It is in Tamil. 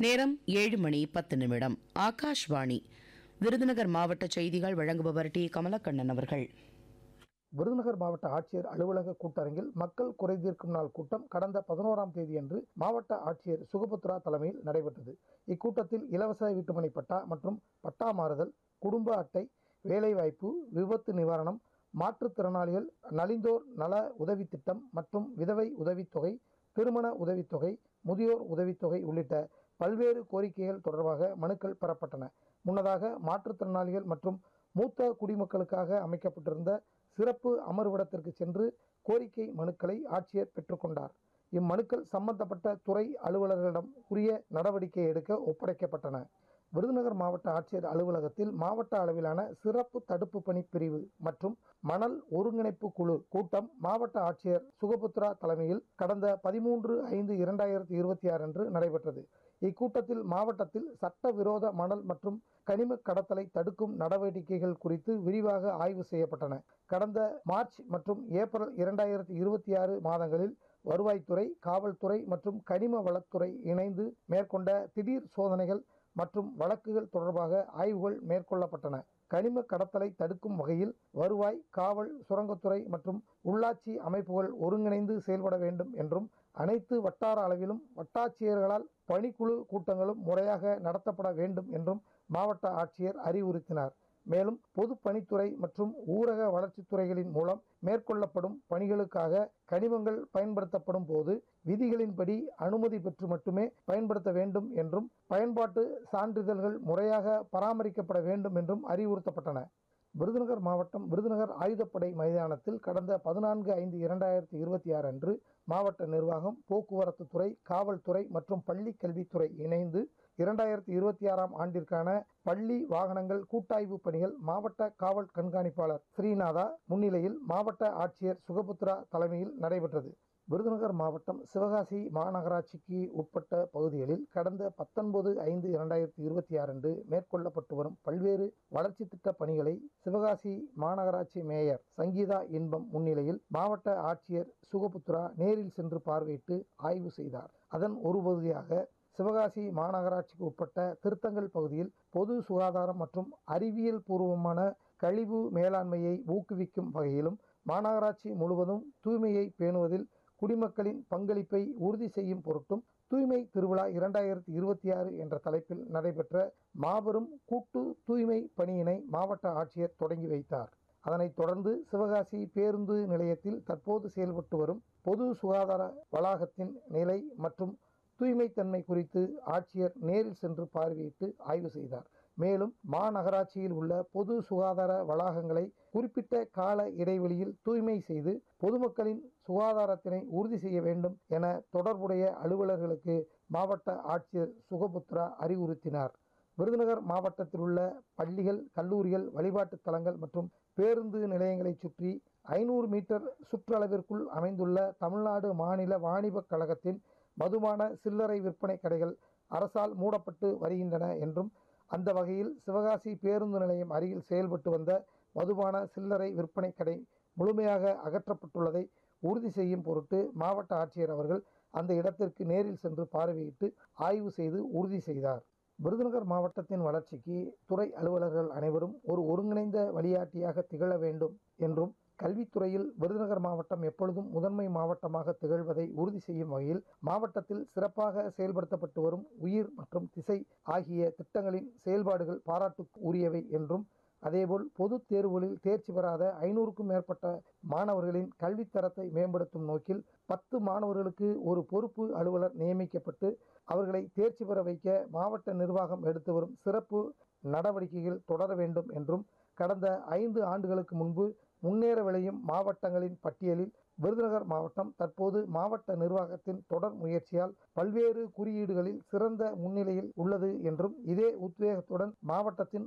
நேரம் ஏழு மணி பத்து நிமிடம் ஆகாஷ்வாணி விருதுநகர் மாவட்ட செய்திகள் வழங்குபவர் டி கமலக்கண்ணன் அவர்கள் விருதுநகர் மாவட்ட ஆட்சியர் அலுவலக கூட்டரங்கில் மக்கள் குறை தீர்க்கும் நாள் கூட்டம் கடந்த பதினோராம் தேதியன்று மாவட்ட ஆட்சியர் சுகபுத்ரா தலைமையில் நடைபெற்றது இக்கூட்டத்தில் இலவச வீட்டுமனை பட்டா மற்றும் பட்டா மாறுதல் குடும்ப அட்டை வேலைவாய்ப்பு விபத்து நிவாரணம் மாற்றுத்திறனாளிகள் நலிந்தோர் நல உதவித் திட்டம் மற்றும் விதவை உதவித்தொகை திருமண உதவித்தொகை முதியோர் உதவித்தொகை உள்ளிட்ட பல்வேறு கோரிக்கைகள் தொடர்பாக மனுக்கள் பெறப்பட்டன முன்னதாக மாற்றுத்திறனாளிகள் மற்றும் மூத்த குடிமக்களுக்காக அமைக்கப்பட்டிருந்த சிறப்பு அமர்விடத்திற்கு சென்று கோரிக்கை மனுக்களை ஆட்சியர் பெற்றுக்கொண்டார் இம்மனுக்கள் சம்பந்தப்பட்ட துறை அலுவலர்களிடம் உரிய நடவடிக்கை எடுக்க ஒப்படைக்கப்பட்டன விருதுநகர் மாவட்ட ஆட்சியர் அலுவலகத்தில் மாவட்ட அளவிலான சிறப்பு தடுப்பு பணி பிரிவு மற்றும் மணல் ஒருங்கிணைப்பு குழு கூட்டம் மாவட்ட ஆட்சியர் சுகபுத்ரா தலைமையில் கடந்த பதிமூன்று ஐந்து இரண்டாயிரத்தி இருபத்தி ஆறு அன்று நடைபெற்றது இக்கூட்டத்தில் மாவட்டத்தில் சட்டவிரோத மணல் மற்றும் கனிம கடத்தலை தடுக்கும் நடவடிக்கைகள் குறித்து விரிவாக ஆய்வு செய்யப்பட்டன கடந்த மார்ச் மற்றும் ஏப்ரல் இரண்டாயிரத்தி இருபத்தி ஆறு மாதங்களில் வருவாய்த்துறை காவல்துறை மற்றும் கனிம வளத்துறை இணைந்து மேற்கொண்ட திடீர் சோதனைகள் மற்றும் வழக்குகள் தொடர்பாக ஆய்வுகள் மேற்கொள்ளப்பட்டன கனிம கடத்தலை தடுக்கும் வகையில் வருவாய் காவல் சுரங்கத்துறை மற்றும் உள்ளாட்சி அமைப்புகள் ஒருங்கிணைந்து செயல்பட வேண்டும் என்றும் அனைத்து வட்டார அளவிலும் வட்டாட்சியர்களால் பணிக்குழு கூட்டங்களும் முறையாக நடத்தப்பட வேண்டும் என்றும் மாவட்ட ஆட்சியர் அறிவுறுத்தினார் மேலும் பொதுப்பணித்துறை மற்றும் ஊரக வளர்ச்சித்துறைகளின் மூலம் மேற்கொள்ளப்படும் பணிகளுக்காக கனிமங்கள் பயன்படுத்தப்படும் போது விதிகளின்படி அனுமதி பெற்று மட்டுமே பயன்படுத்த வேண்டும் என்றும் பயன்பாட்டு சான்றிதழ்கள் முறையாக பராமரிக்கப்பட வேண்டும் என்றும் அறிவுறுத்தப்பட்டன விருதுநகர் மாவட்டம் விருதுநகர் ஆயுதப்படை மைதானத்தில் கடந்த பதினான்கு ஐந்து இரண்டாயிரத்தி இருபத்தி ஆறு அன்று மாவட்ட நிர்வாகம் போக்குவரத்து துறை காவல்துறை மற்றும் பள்ளி கல்வித்துறை இணைந்து இரண்டாயிரத்தி இருபத்தி ஆறாம் ஆண்டிற்கான பள்ளி வாகனங்கள் கூட்டாய்வு பணிகள் மாவட்ட காவல் கண்காணிப்பாளர் ஸ்ரீநாதா முன்னிலையில் மாவட்ட ஆட்சியர் சுகபுத்ரா தலைமையில் நடைபெற்றது விருதுநகர் மாவட்டம் சிவகாசி மாநகராட்சிக்கு உட்பட்ட பகுதிகளில் கடந்த பத்தொன்பது ஐந்து இரண்டாயிரத்தி இருபத்தி ஆறு அன்று மேற்கொள்ளப்பட்டு வரும் பல்வேறு வளர்ச்சி திட்ட பணிகளை சிவகாசி மாநகராட்சி மேயர் சங்கீதா இன்பம் முன்னிலையில் மாவட்ட ஆட்சியர் சுகபுத்ரா நேரில் சென்று பார்வையிட்டு ஆய்வு செய்தார் அதன் ஒரு பகுதியாக சிவகாசி மாநகராட்சிக்கு உட்பட்ட திருத்தங்கல் பகுதியில் பொது சுகாதாரம் மற்றும் அறிவியல் பூர்வமான கழிவு மேலாண்மையை ஊக்குவிக்கும் வகையிலும் மாநகராட்சி முழுவதும் தூய்மையை பேணுவதில் குடிமக்களின் பங்களிப்பை உறுதி செய்யும் பொருட்டும் தூய்மை திருவிழா இரண்டாயிரத்தி இருபத்தி ஆறு என்ற தலைப்பில் நடைபெற்ற மாபெரும் கூட்டு தூய்மை பணியினை மாவட்ட ஆட்சியர் தொடங்கி வைத்தார் அதனைத் தொடர்ந்து சிவகாசி பேருந்து நிலையத்தில் தற்போது செயல்பட்டு வரும் பொது சுகாதார வளாகத்தின் நிலை மற்றும் தூய்மைத்தன்மை குறித்து ஆட்சியர் நேரில் சென்று பார்வையிட்டு ஆய்வு செய்தார் மேலும் மாநகராட்சியில் உள்ள பொது சுகாதார வளாகங்களை குறிப்பிட்ட கால இடைவெளியில் தூய்மை செய்து பொதுமக்களின் சுகாதாரத்தினை உறுதி செய்ய வேண்டும் என தொடர்புடைய அலுவலர்களுக்கு மாவட்ட ஆட்சியர் சுகபுத்ரா அறிவுறுத்தினார் விருதுநகர் மாவட்டத்தில் உள்ள பள்ளிகள் கல்லூரிகள் வழிபாட்டுத் தலங்கள் மற்றும் பேருந்து நிலையங்களைச் சுற்றி ஐநூறு மீட்டர் சுற்றளவிற்குள் அமைந்துள்ள தமிழ்நாடு மாநில வாணிபக் கழகத்தின் மதுபான சில்லறை விற்பனை கடைகள் அரசால் மூடப்பட்டு வருகின்றன என்றும் அந்த வகையில் சிவகாசி பேருந்து நிலையம் அருகில் செயல்பட்டு வந்த மதுபான சில்லறை விற்பனை கடை முழுமையாக அகற்றப்பட்டுள்ளதை உறுதி செய்யும் பொருட்டு மாவட்ட ஆட்சியர் அவர்கள் அந்த இடத்திற்கு நேரில் சென்று பார்வையிட்டு ஆய்வு செய்து உறுதி செய்தார் விருதுநகர் மாவட்டத்தின் வளர்ச்சிக்கு துறை அலுவலர்கள் அனைவரும் ஒரு ஒருங்கிணைந்த வழிகாட்டியாக திகழ வேண்டும் என்றும் கல்வித்துறையில் விருதுநகர் மாவட்டம் எப்பொழுதும் முதன்மை மாவட்டமாக திகழ்வதை உறுதி செய்யும் வகையில் மாவட்டத்தில் சிறப்பாக செயல்படுத்தப்பட்டு வரும் உயிர் மற்றும் திசை ஆகிய திட்டங்களின் செயல்பாடுகள் பாராட்டு உரியவை என்றும் அதேபோல் பொதுத் தேர்வுகளில் தேர்ச்சி பெறாத ஐநூறுக்கும் மேற்பட்ட மாணவர்களின் கல்வித்தரத்தை மேம்படுத்தும் நோக்கில் பத்து மாணவர்களுக்கு ஒரு பொறுப்பு அலுவலர் நியமிக்கப்பட்டு அவர்களை தேர்ச்சி பெற வைக்க மாவட்ட நிர்வாகம் எடுத்து வரும் சிறப்பு நடவடிக்கைகள் தொடர வேண்டும் என்றும் கடந்த ஐந்து ஆண்டுகளுக்கு முன்பு முன்னேற விளையும் மாவட்டங்களின் பட்டியலில் விருதுநகர் மாவட்டம் தற்போது மாவட்ட நிர்வாகத்தின் தொடர் முயற்சியால் பல்வேறு குறியீடுகளில் சிறந்த முன்னிலையில் உள்ளது என்றும் இதே உத்வேகத்துடன் மாவட்டத்தின்